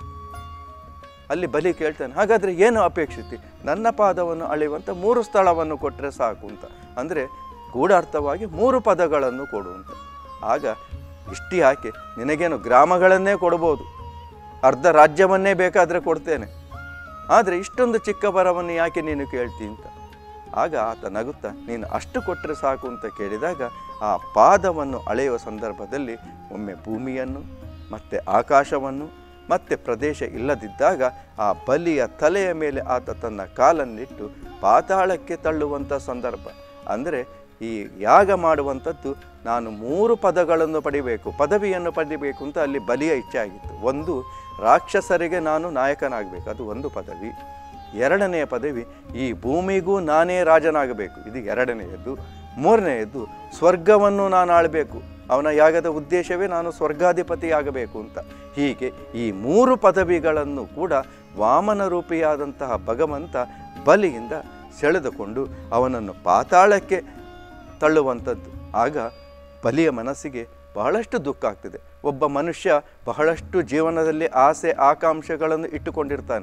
ಅಲ್ಲಿ ಬಲಿ ಕೇಳ್ತಾನೆ ಹಾಗಾದರೆ ಏನು ಅಪೇಕ್ಷಿತಿ ನನ್ನ ಪಾದವನ್ನು ಅಳೆಯುವಂಥ ಮೂರು ಸ್ಥಳವನ್ನು ಕೊಟ್ಟರೆ ಸಾಕು ಅಂತ ಅಂದರೆ ಗೂಢಾರ್ಥವಾಗಿ ಮೂರು ಪದಗಳನ್ನು ಕೊಡುವಂತ ಆಗ ಇಷ್ಟಿ ಹಾಕಿ ನಿನಗೇನು ಗ್ರಾಮಗಳನ್ನೇ ಕೊಡ್ಬೋದು ಅರ್ಧ ರಾಜ್ಯವನ್ನೇ ಬೇಕಾದರೆ ಕೊಡ್ತೇನೆ ಆದರೆ ಇಷ್ಟೊಂದು ಚಿಕ್ಕ ವರವನ್ನು ಯಾಕೆ ನೀನು ಕೇಳ್ತಿ ಅಂತ ಆಗ ಆತ ನಗುತ್ತಾ ನೀನು ಅಷ್ಟು ಕೊಟ್ಟರೆ ಸಾಕು ಅಂತ ಕೇಳಿದಾಗ ಆ ಪಾದವನ್ನು ಅಳೆಯುವ ಸಂದರ್ಭದಲ್ಲಿ ಒಮ್ಮೆ ಭೂಮಿಯನ್ನು ಮತ್ತು ಆಕಾಶವನ್ನು ಮತ್ತೆ ಪ್ರದೇಶ ಇಲ್ಲದಿದ್ದಾಗ ಆ ಬಲಿಯ ತಲೆಯ ಮೇಲೆ ಆತ ತನ್ನ ಕಾಲನ್ನಿಟ್ಟು ಪಾತಾಳಕ್ಕೆ ತಳ್ಳುವಂಥ ಸಂದರ್ಭ ಅಂದರೆ ಈ ಯಾಗ ಮಾಡುವಂಥದ್ದು ನಾನು ಮೂರು ಪದಗಳನ್ನು ಪಡಿಬೇಕು ಪದವಿಯನ್ನು ಪಡಿಬೇಕು ಅಂತ ಅಲ್ಲಿ ಬಲಿಯ ಇಚ್ಛೆ ಆಗಿತ್ತು ಒಂದು ರಾಕ್ಷಸರಿಗೆ ನಾನು ನಾಯಕನಾಗಬೇಕು ಅದು ಒಂದು ಪದವಿ ಎರಡನೆಯ ಪದವಿ ಈ ಭೂಮಿಗೂ ನಾನೇ ರಾಜನಾಗಬೇಕು ಇದು ಎರಡನೆಯದ್ದು ಮೂರನೆಯದ್ದು ಸ್ವರ್ಗವನ್ನು ನಾನು ಆಳಬೇಕು ಅವನ ಯಾಗದ ಉದ್ದೇಶವೇ ನಾನು ಸ್ವರ್ಗಾಧಿಪತಿಯಾಗಬೇಕು ಅಂತ ಹೀಗೆ ಈ ಮೂರು ಪದವಿಗಳನ್ನು ಕೂಡ ವಾಮನ ರೂಪಿಯಾದಂತಹ ಭಗವಂತ ಬಲಿಯಿಂದ ಸೆಳೆದುಕೊಂಡು ಅವನನ್ನು ಪಾತಾಳಕ್ಕೆ ತಳ್ಳುವಂಥದ್ದು ಆಗ ಬಲಿಯ ಮನಸ್ಸಿಗೆ ಬಹಳಷ್ಟು ದುಃಖ ಆಗ್ತದೆ ಒಬ್ಬ ಮನುಷ್ಯ ಬಹಳಷ್ಟು ಜೀವನದಲ್ಲಿ ಆಸೆ ಆಕಾಂಕ್ಷೆಗಳನ್ನು ಇಟ್ಟುಕೊಂಡಿರ್ತಾನೆ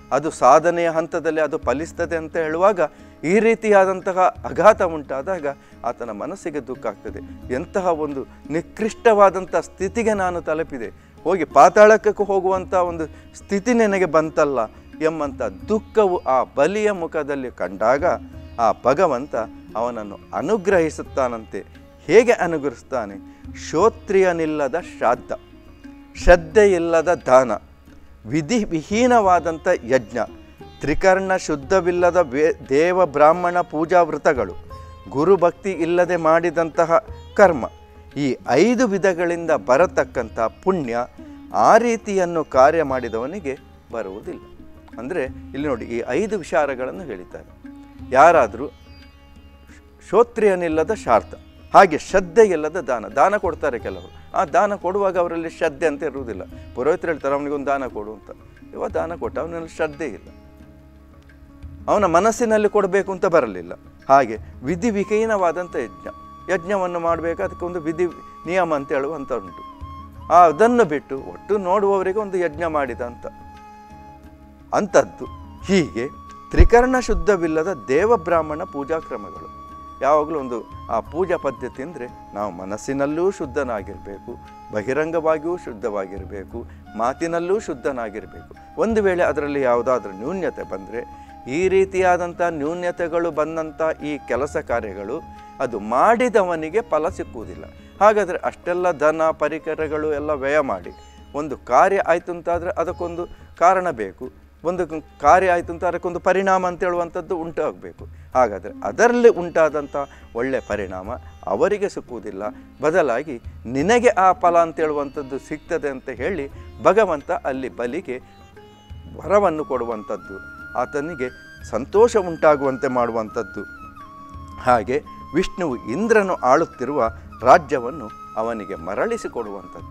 ಅದು ಸಾಧನೆಯ ಹಂತದಲ್ಲಿ ಅದು ಫಲಿಸ್ತದೆ ಅಂತ ಹೇಳುವಾಗ ಈ ರೀತಿಯಾದಂತಹ ಆಘಾತ ಉಂಟಾದಾಗ ಆತನ ಮನಸ್ಸಿಗೆ ದುಃಖ ಆಗ್ತದೆ ಎಂತಹ ಒಂದು ನಿಕೃಷ್ಟವಾದಂಥ ಸ್ಥಿತಿಗೆ ನಾನು ತಲುಪಿದೆ ಹೋಗಿ ಪಾತಾಳಕ್ಕೆ ಹೋಗುವಂಥ ಒಂದು ಸ್ಥಿತಿ ನನಗೆ ಬಂತಲ್ಲ ಎಂಬಂಥ ದುಃಖವು ಆ ಬಲಿಯ ಮುಖದಲ್ಲಿ ಕಂಡಾಗ ಆ ಭಗವಂತ ಅವನನ್ನು ಅನುಗ್ರಹಿಸುತ್ತಾನಂತೆ ಹೇಗೆ ಅನುಗ್ರಹಿಸ್ತಾನೆ ಶ್ರೋತ್ರಿಯನಿಲ್ಲದ ಶ್ರಾದ್ದ ಶ್ರದ್ಧೆ ಇಲ್ಲದ ದಾನ ವಿಧಿ ವಿಹೀನವಾದಂಥ ಯಜ್ಞ ತ್ರಿಕರ್ಣ ಶುದ್ಧವಿಲ್ಲದ ವೇ ದೇವ ಬ್ರಾಹ್ಮಣ ಪೂಜಾ ವ್ರತಗಳು ಗುರುಭಕ್ತಿ ಇಲ್ಲದೆ ಮಾಡಿದಂತಹ ಕರ್ಮ ಈ ಐದು ವಿಧಗಳಿಂದ ಬರತಕ್ಕಂಥ ಪುಣ್ಯ ಆ ರೀತಿಯನ್ನು ಕಾರ್ಯ ಮಾಡಿದವನಿಗೆ ಬರುವುದಿಲ್ಲ ಅಂದರೆ ಇಲ್ಲಿ ನೋಡಿ ಈ ಐದು ವಿಚಾರಗಳನ್ನು ಹೇಳಿದ್ದಾರೆ ಯಾರಾದರೂ ಶ್ರೋತ್ರಿಯನಿಲ್ಲದ ಶಾರ್ಥ ಹಾಗೆ ಶ್ರದ್ಧೆ ಇಲ್ಲದ ದಾನ ದಾನ ಕೊಡ್ತಾರೆ ಕೆಲವರು ಆ ದಾನ ಕೊಡುವಾಗ ಅವರಲ್ಲಿ ಶ್ರದ್ಧೆ ಅಂತ ಇರುವುದಿಲ್ಲ ಪುರೋಹಿತರು ಹೇಳ್ತಾರೆ ಅವನಿಗೊಂದು ದಾನ ಕೊಡು ಅಂತ ಇವ ದಾನ ಕೊಟ್ಟ ಅವನಲ್ಲಿ ಶ್ರದ್ಧೆ ಇಲ್ಲ ಅವನ ಮನಸ್ಸಿನಲ್ಲಿ ಕೊಡಬೇಕು ಅಂತ ಬರಲಿಲ್ಲ ಹಾಗೆ ವಿಧಿ ವಿಹೀನವಾದಂಥ ಯಜ್ಞ ಯಜ್ಞವನ್ನು ಮಾಡಬೇಕು ಅದಕ್ಕೊಂದು ವಿಧಿ ನಿಯಮ ಅಂತ ಹೇಳುವಂಥ ಉಂಟು ಆ ಅದನ್ನು ಬಿಟ್ಟು ಒಟ್ಟು ನೋಡುವವರಿಗೆ ಒಂದು ಯಜ್ಞ ಮಾಡಿದ ಅಂತ ಅಂಥದ್ದು ಹೀಗೆ ತ್ರಿಕರ್ಣ ಶುದ್ಧವಿಲ್ಲದ ದೇವಬ್ರಾಹ್ಮಣ ಪೂಜಾ ಕ್ರಮಗಳು ಯಾವಾಗಲೂ ಒಂದು ಆ ಪೂಜಾ ಪದ್ಧತಿ ಅಂದರೆ ನಾವು ಮನಸ್ಸಿನಲ್ಲೂ ಶುದ್ಧನಾಗಿರಬೇಕು ಬಹಿರಂಗವಾಗಿಯೂ ಶುದ್ಧವಾಗಿರಬೇಕು ಮಾತಿನಲ್ಲೂ ಶುದ್ಧನಾಗಿರಬೇಕು ಒಂದು ವೇಳೆ ಅದರಲ್ಲಿ ಯಾವುದಾದ್ರೂ ನ್ಯೂನ್ಯತೆ ಬಂದರೆ ಈ ರೀತಿಯಾದಂಥ ನ್ಯೂನ್ಯತೆಗಳು ಬಂದಂಥ ಈ ಕೆಲಸ ಕಾರ್ಯಗಳು ಅದು ಮಾಡಿದವನಿಗೆ ಫಲ ಸಿಕ್ಕುವುದಿಲ್ಲ ಹಾಗಾದರೆ ಅಷ್ಟೆಲ್ಲ ಧನ ಪರಿಕರಗಳು ಎಲ್ಲ ವ್ಯಯ ಮಾಡಿ ಒಂದು ಕಾರ್ಯ ಆಯಿತು ಅಂತಾದರೆ ಅದಕ್ಕೊಂದು ಕಾರಣ ಬೇಕು ಒಂದು ಕ- ಕಾರ್ಯ ಆಯಿತು ಅಂತ ಅದಕ್ಕೊಂದು ಪರಿಣಾಮ ಅಂತ ಹೇಳುವಂಥದ್ದು ಉಂಟಾಗಬೇಕು ಹಾಗಾದರೆ ಅದರಲ್ಲಿ ಉಂಟಾದಂಥ ಒಳ್ಳೆಯ ಪರಿಣಾಮ ಅವರಿಗೆ ಸಿಕ್ಕುವುದಿಲ್ಲ ಬದಲಾಗಿ ನಿನಗೆ ಆ ಫಲ ಅಂತ ಹೇಳುವಂಥದ್ದು ಸಿಗ್ತದೆ ಅಂತ ಹೇಳಿ ಭಗವಂತ ಅಲ್ಲಿ ಬಲಿಗೆ ವರವನ್ನು ಕೊಡುವಂಥದ್ದು ಆತನಿಗೆ ಸಂತೋಷ ಉಂಟಾಗುವಂತೆ ಮಾಡುವಂಥದ್ದು ಹಾಗೆ ವಿಷ್ಣುವು ಇಂದ್ರನು ಆಳುತ್ತಿರುವ ರಾಜ್ಯವನ್ನು ಅವನಿಗೆ ಮರಳಿಸಿಕೊಡುವಂಥದ್ದು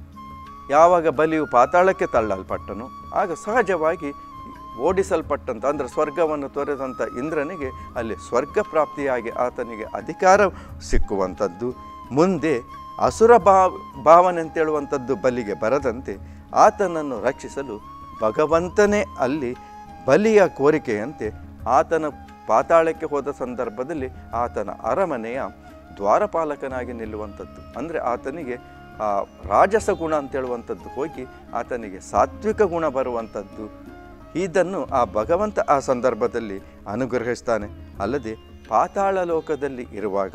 ಯಾವಾಗ ಬಲಿಯು ಪಾತಾಳಕ್ಕೆ ತಳ್ಳಲ್ಪಟ್ಟನು ಆಗ ಸಹಜವಾಗಿ ಓಡಿಸಲ್ಪಟ್ಟಂಥ ಅಂದರೆ ಸ್ವರ್ಗವನ್ನು ತೊರೆದಂಥ ಇಂದ್ರನಿಗೆ ಅಲ್ಲಿ ಸ್ವರ್ಗ ಪ್ರಾಪ್ತಿಯಾಗಿ ಆತನಿಗೆ ಅಧಿಕಾರ ಸಿಕ್ಕುವಂಥದ್ದು ಮುಂದೆ ಅಸುರ ಭಾವ ಭಾವನೆ ಅಂತೇಳುವಂಥದ್ದು ಬಲಿಗೆ ಬರದಂತೆ ಆತನನ್ನು ರಕ್ಷಿಸಲು ಭಗವಂತನೇ ಅಲ್ಲಿ ಬಲಿಯ ಕೋರಿಕೆಯಂತೆ ಆತನ ಪಾತಾಳಕ್ಕೆ ಹೋದ ಸಂದರ್ಭದಲ್ಲಿ ಆತನ ಅರಮನೆಯ ದ್ವಾರಪಾಲಕನಾಗಿ ನಿಲ್ಲುವಂಥದ್ದು ಅಂದರೆ ಆತನಿಗೆ ಆ ರಾಜಸ ಗುಣ ಅಂತೇಳುವಂಥದ್ದು ಹೋಗಿ ಆತನಿಗೆ ಸಾತ್ವಿಕ ಗುಣ ಬರುವಂಥದ್ದು ಇದನ್ನು ಆ ಭಗವಂತ ಆ ಸಂದರ್ಭದಲ್ಲಿ ಅನುಗ್ರಹಿಸ್ತಾನೆ ಅಲ್ಲದೆ ಪಾತಾಳ ಲೋಕದಲ್ಲಿ ಇರುವಾಗ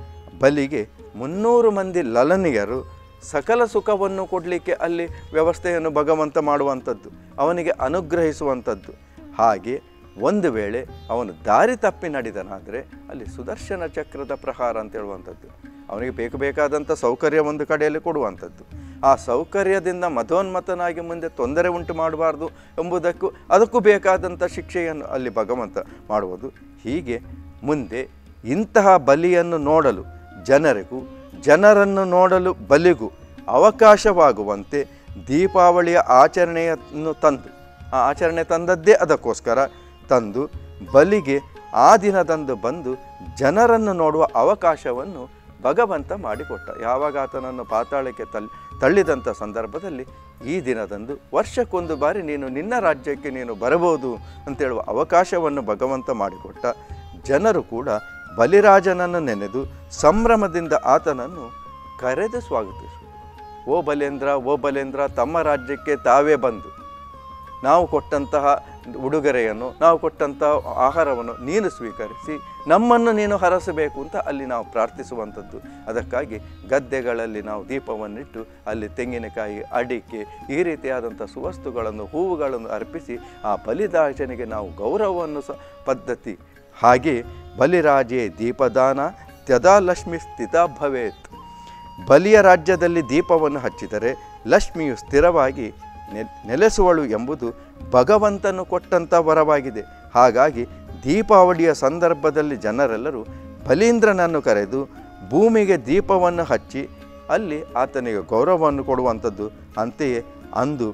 ಬಲಿಗೆ ಮುನ್ನೂರು ಮಂದಿ ಲಲನಿಯರು ಸಕಲ ಸುಖವನ್ನು ಕೊಡಲಿಕ್ಕೆ ಅಲ್ಲಿ ವ್ಯವಸ್ಥೆಯನ್ನು ಭಗವಂತ ಮಾಡುವಂಥದ್ದು ಅವನಿಗೆ ಅನುಗ್ರಹಿಸುವಂಥದ್ದು ಹಾಗೆ ಒಂದು ವೇಳೆ ಅವನು ದಾರಿ ತಪ್ಪಿ ನಡೆದನಾದರೆ ಅಲ್ಲಿ ಸುದರ್ಶನ ಚಕ್ರದ ಪ್ರಹಾರ ಅಂತ ಹೇಳುವಂಥದ್ದು ಅವನಿಗೆ ಬೇಕು ಬೇಕಾದಂಥ ಸೌಕರ್ಯ ಒಂದು ಕಡೆಯಲ್ಲಿ ಕೊಡುವಂಥದ್ದು ಆ ಸೌಕರ್ಯದಿಂದ ಮತೋನ್ಮತನಾಗಿ ಮುಂದೆ ತೊಂದರೆ ಉಂಟು ಮಾಡಬಾರ್ದು ಎಂಬುದಕ್ಕೂ ಅದಕ್ಕೂ ಬೇಕಾದಂಥ ಶಿಕ್ಷೆಯನ್ನು ಅಲ್ಲಿ ಭಗವಂತ ಮಾಡುವುದು ಹೀಗೆ ಮುಂದೆ ಇಂತಹ ಬಲಿಯನ್ನು ನೋಡಲು ಜನರಿಗೂ ಜನರನ್ನು ನೋಡಲು ಬಲಿಗೂ ಅವಕಾಶವಾಗುವಂತೆ ದೀಪಾವಳಿಯ ಆಚರಣೆಯನ್ನು ತಂದು ಆ ಆಚರಣೆ ತಂದದ್ದೇ ಅದಕ್ಕೋಸ್ಕರ ತಂದು ಬಲಿಗೆ ಆ ದಿನದಂದು ಬಂದು ಜನರನ್ನು ನೋಡುವ ಅವಕಾಶವನ್ನು ಭಗವಂತ ಮಾಡಿಕೊಟ್ಟ ಯಾವಾಗ ಆತನನ್ನು ಪಾತಾಳಕ್ಕೆ ತಳ್ಳಿ ತಳ್ಳಿದಂಥ ಸಂದರ್ಭದಲ್ಲಿ ಈ ದಿನದಂದು ವರ್ಷಕ್ಕೊಂದು ಬಾರಿ ನೀನು ನಿನ್ನ ರಾಜ್ಯಕ್ಕೆ ನೀನು ಬರಬಹುದು ಅಂತೇಳುವ ಅವಕಾಶವನ್ನು ಭಗವಂತ ಮಾಡಿಕೊಟ್ಟ ಜನರು ಕೂಡ ಬಲಿರಾಜನನ್ನು ನೆನೆದು ಸಂಭ್ರಮದಿಂದ ಆತನನ್ನು ಕರೆದು ಸ್ವಾಗತಿಸುವುದು ಓ ಬಲೇಂದ್ರ ಓ ಬಲೇಂದ್ರ ತಮ್ಮ ರಾಜ್ಯಕ್ಕೆ ತಾವೇ ಬಂದು ನಾವು ಕೊಟ್ಟಂತಹ ಉಡುಗೊರೆಯನ್ನು ನಾವು ಕೊಟ್ಟಂತಹ ಆಹಾರವನ್ನು ನೀನು ಸ್ವೀಕರಿಸಿ ನಮ್ಮನ್ನು ನೀನು ಹರಸಬೇಕು ಅಂತ ಅಲ್ಲಿ ನಾವು ಪ್ರಾರ್ಥಿಸುವಂಥದ್ದು ಅದಕ್ಕಾಗಿ ಗದ್ದೆಗಳಲ್ಲಿ ನಾವು ದೀಪವನ್ನಿಟ್ಟು ಅಲ್ಲಿ ತೆಂಗಿನಕಾಯಿ ಅಡಿಕೆ ಈ ರೀತಿಯಾದಂಥ ಸುವಸ್ತುಗಳನ್ನು ಹೂವುಗಳನ್ನು ಅರ್ಪಿಸಿ ಆ ಬಲಿದಾಜನಿಗೆ ನಾವು ಗೌರವವನ್ನು ಸ ಪದ್ಧತಿ ಹಾಗೆ ಬಲಿರಾಜೇ ದೀಪದಾನ ತ್ಯದಾ ಲಕ್ಷ್ಮಿ ಸ್ಥಿತ ಭವೇತ್ ಬಲಿಯ ರಾಜ್ಯದಲ್ಲಿ ದೀಪವನ್ನು ಹಚ್ಚಿದರೆ ಲಕ್ಷ್ಮಿಯು ಸ್ಥಿರವಾಗಿ ನೆ- ನೆಲೆಸುವಳು ಎಂಬುದು ಭಗವಂತನು ಕೊಟ್ಟಂಥ ವರವಾಗಿದೆ ಹಾಗಾಗಿ ದೀಪಾವಳಿಯ ಸಂದರ್ಭದಲ್ಲಿ ಜನರೆಲ್ಲರೂ ಬಲೀಂದ್ರನನ್ನು ಕರೆದು ಭೂಮಿಗೆ ದೀಪವನ್ನು ಹಚ್ಚಿ ಅಲ್ಲಿ ಆತನಿಗೆ ಗೌರವವನ್ನು ಕೊಡುವಂಥದ್ದು ಅಂತೆಯೇ ಅಂದು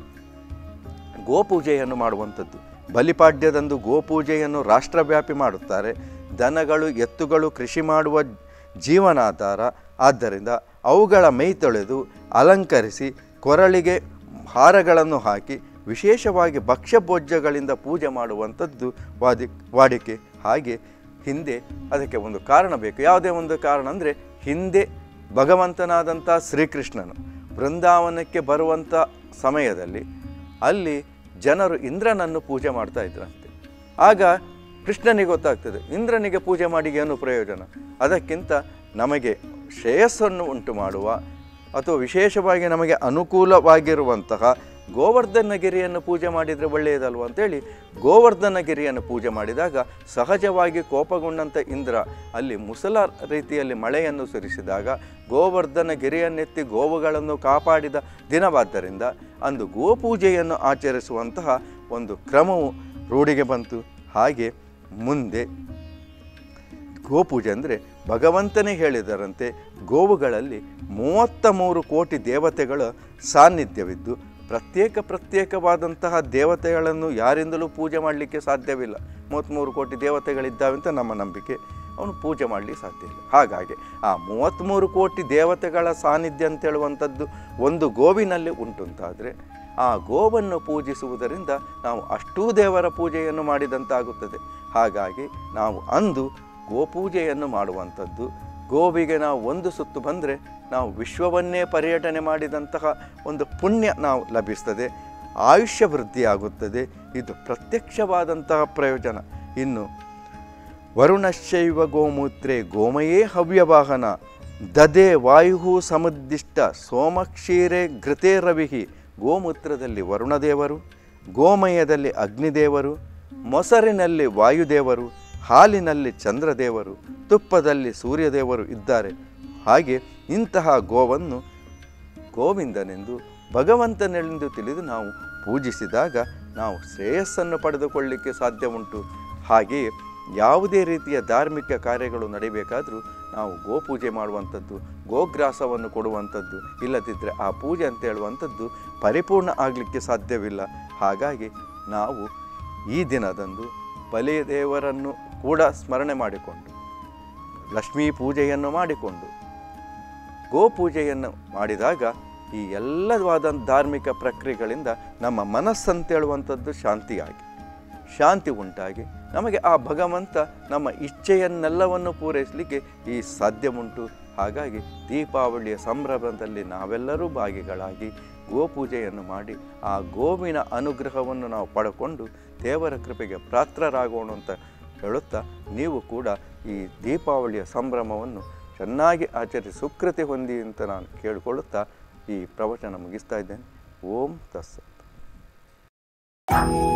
ಗೋಪೂಜೆಯನ್ನು ಮಾಡುವಂಥದ್ದು ಬಲಿಪಾಡ್ಯದಂದು ಗೋಪೂಜೆಯನ್ನು ರಾಷ್ಟ್ರವ್ಯಾಪಿ ಮಾಡುತ್ತಾರೆ ದನಗಳು ಎತ್ತುಗಳು ಕೃಷಿ ಮಾಡುವ ಜೀವನಾಧಾರ ಆದ್ದರಿಂದ ಅವುಗಳ ಮೈ ತೊಳೆದು ಅಲಂಕರಿಸಿ ಕೊರಳಿಗೆ ಹಾರಗಳನ್ನು ಹಾಕಿ ವಿಶೇಷವಾಗಿ ಭಕ್ಷ್ಯ ಭೋಜ್ಯಗಳಿಂದ ಪೂಜೆ ಮಾಡುವಂಥದ್ದು ವಾದಿ ವಾಡಿಕೆ ಹಾಗೆ ಹಿಂದೆ ಅದಕ್ಕೆ ಒಂದು ಕಾರಣ ಬೇಕು ಯಾವುದೇ ಒಂದು ಕಾರಣ ಅಂದರೆ ಹಿಂದೆ ಭಗವಂತನಾದಂಥ ಶ್ರೀಕೃಷ್ಣನು ಬೃಂದಾವನಕ್ಕೆ ಬರುವಂಥ ಸಮಯದಲ್ಲಿ ಅಲ್ಲಿ ಜನರು ಇಂದ್ರನನ್ನು ಪೂಜೆ ಮಾಡ್ತಾ ಇದ್ರಂತೆ ಆಗ ಕೃಷ್ಣನಿಗೆ ಗೊತ್ತಾಗ್ತದೆ ಇಂದ್ರನಿಗೆ ಪೂಜೆ ಮಾಡಿ ಏನು ಪ್ರಯೋಜನ ಅದಕ್ಕಿಂತ ನಮಗೆ ಶ್ರೇಯಸ್ಸನ್ನು ಉಂಟು ಮಾಡುವ ಅಥವಾ ವಿಶೇಷವಾಗಿ ನಮಗೆ ಅನುಕೂಲವಾಗಿರುವಂತಹ ಗೋವರ್ಧನಗಿರಿಯನ್ನು ಪೂಜೆ ಮಾಡಿದರೆ ಒಳ್ಳೆಯದಲ್ವ ಅಂತೇಳಿ ಗೋವರ್ಧನಗಿರಿಯನ್ನು ಪೂಜೆ ಮಾಡಿದಾಗ ಸಹಜವಾಗಿ ಕೋಪಗೊಂಡಂಥ ಇಂದ್ರ ಅಲ್ಲಿ ಮುಸಲ ರೀತಿಯಲ್ಲಿ ಮಳೆಯನ್ನು ಸುರಿಸಿದಾಗ ಗೋವರ್ಧನಗಿರಿಯನ್ನೆತ್ತಿ ಗೋವುಗಳನ್ನು ಕಾಪಾಡಿದ ದಿನವಾದ್ದರಿಂದ ಅಂದು ಗೋಪೂಜೆಯನ್ನು ಆಚರಿಸುವಂತಹ ಒಂದು ಕ್ರಮವು ರೂಢಿಗೆ ಬಂತು ಹಾಗೆ ಮುಂದೆ ಗೋಪೂಜೆ ಅಂದರೆ ಭಗವಂತನೇ ಹೇಳಿದರಂತೆ ಗೋವುಗಳಲ್ಲಿ ಮೂವತ್ತ ಮೂರು ಕೋಟಿ ದೇವತೆಗಳ ಸಾನ್ನಿಧ್ಯವಿದ್ದು ಪ್ರತ್ಯೇಕ ಪ್ರತ್ಯೇಕವಾದಂತಹ ದೇವತೆಗಳನ್ನು ಯಾರಿಂದಲೂ ಪೂಜೆ ಮಾಡಲಿಕ್ಕೆ ಸಾಧ್ಯವಿಲ್ಲ ಮೂವತ್ತ್ಮೂರು ಕೋಟಿ ದೇವತೆಗಳಿದ್ದಾವೆ ಅಂತ ನಮ್ಮ ನಂಬಿಕೆ ಅವನು ಪೂಜೆ ಮಾಡಲಿಕ್ಕೆ ಸಾಧ್ಯ ಇಲ್ಲ ಹಾಗಾಗಿ ಆ ಮೂವತ್ತ್ಮೂರು ಕೋಟಿ ದೇವತೆಗಳ ಸಾನ್ನಿಧ್ಯ ಅಂತ ಹೇಳುವಂಥದ್ದು ಒಂದು ಗೋವಿನಲ್ಲಿ ಉಂಟುಂತಾದರೆ ಆ ಗೋವನ್ನು ಪೂಜಿಸುವುದರಿಂದ ನಾವು ಅಷ್ಟೂ ದೇವರ ಪೂಜೆಯನ್ನು ಮಾಡಿದಂತಾಗುತ್ತದೆ ಹಾಗಾಗಿ ನಾವು ಅಂದು ಗೋಪೂಜೆಯನ್ನು ಮಾಡುವಂಥದ್ದು ಗೋವಿಗೆ ನಾವು ಒಂದು ಸುತ್ತು ಬಂದರೆ ನಾವು ವಿಶ್ವವನ್ನೇ ಪರ್ಯಟನೆ ಮಾಡಿದಂತಹ ಒಂದು ಪುಣ್ಯ ನಾವು ಲಭಿಸ್ತದೆ ಆಯುಷ್ಯ ವೃದ್ಧಿಯಾಗುತ್ತದೆ ಇದು ಪ್ರತ್ಯಕ್ಷವಾದಂತಹ ಪ್ರಯೋಜನ ಇನ್ನು ವರುಣಶೈವ ಗೋಮೂತ್ರೆ ಗೋಮಯೇ ಹವ್ಯವಾಹನ ದದೆ ವಾಯು ಸಮುದ್ದಿಷ್ಟ ಸೋಮಕ್ಷೀರೆ ಘೃತೆ ರವಿಹಿ ಗೋಮೂತ್ರದಲ್ಲಿ ವರುಣದೇವರು ಗೋಮಯದಲ್ಲಿ ಅಗ್ನಿದೇವರು ಮೊಸರಿನಲ್ಲಿ ವಾಯುದೇವರು ಹಾಲಿನಲ್ಲಿ ಚಂದ್ರದೇವರು ತುಪ್ಪದಲ್ಲಿ ಸೂರ್ಯದೇವರು ಇದ್ದಾರೆ ಹಾಗೆ ಇಂತಹ ಗೋವನ್ನು ಗೋವಿಂದನೆಂದು ಭಗವಂತನೆಂದು ತಿಳಿದು ನಾವು ಪೂಜಿಸಿದಾಗ ನಾವು ಶ್ರೇಯಸ್ಸನ್ನು ಪಡೆದುಕೊಳ್ಳಲಿಕ್ಕೆ ಸಾಧ್ಯ ಉಂಟು ಹಾಗೆಯೇ ಯಾವುದೇ ರೀತಿಯ ಧಾರ್ಮಿಕ ಕಾರ್ಯಗಳು ನಡಿಬೇಕಾದರೂ ನಾವು ಗೋಪೂಜೆ ಮಾಡುವಂಥದ್ದು ಗೋಗ್ರಾಸವನ್ನು ಕೊಡುವಂಥದ್ದು ಇಲ್ಲದಿದ್ದರೆ ಆ ಪೂಜೆ ಅಂತ ಹೇಳುವಂಥದ್ದು ಪರಿಪೂರ್ಣ ಆಗಲಿಕ್ಕೆ ಸಾಧ್ಯವಿಲ್ಲ ಹಾಗಾಗಿ ನಾವು ಈ ದಿನದಂದು ಬಲಿದೇವರನ್ನು ಕೂಡ ಸ್ಮರಣೆ ಮಾಡಿಕೊಂಡು ಲಕ್ಷ್ಮೀ ಪೂಜೆಯನ್ನು ಮಾಡಿಕೊಂಡು ಗೋಪೂಜೆಯನ್ನು ಮಾಡಿದಾಗ ಈ ಎಲ್ಲವಾದ ಧಾರ್ಮಿಕ ಪ್ರಕ್ರಿಯೆಗಳಿಂದ ನಮ್ಮ ಮನಸ್ಸಂತೇಳುವಂಥದ್ದು ಶಾಂತಿಯಾಗಿ ಶಾಂತಿ ಉಂಟಾಗಿ ನಮಗೆ ಆ ಭಗವಂತ ನಮ್ಮ ಇಚ್ಛೆಯನ್ನೆಲ್ಲವನ್ನು ಪೂರೈಸಲಿಕ್ಕೆ ಈ ಸಾಧ್ಯ ಉಂಟು ಹಾಗಾಗಿ ದೀಪಾವಳಿಯ ಸಂಭ್ರಮದಲ್ಲಿ ನಾವೆಲ್ಲರೂ ಭಾಗಿಗಳಾಗಿ ಗೋಪೂಜೆಯನ್ನು ಮಾಡಿ ಆ ಗೋವಿನ ಅನುಗ್ರಹವನ್ನು ನಾವು ಪಡ್ಕೊಂಡು ದೇವರ ಕೃಪೆಗೆ ಪಾತ್ರರಾಗೋಣ ಅಂತ ಹೇಳುತ್ತಾ ನೀವು ಕೂಡ ಈ ದೀಪಾವಳಿಯ ಸಂಭ್ರಮವನ್ನು ಚೆನ್ನಾಗಿ ಆಚರಿಸಿ ಸುಕೃತಿ ಹೊಂದಿ ಅಂತ ನಾನು ಕೇಳಿಕೊಳ್ಳುತ್ತಾ ಈ ಪ್ರವಚನ ಮುಗಿಸ್ತಾ ಇದ್ದೇನೆ ಓಂ ತಸ್ಸತ್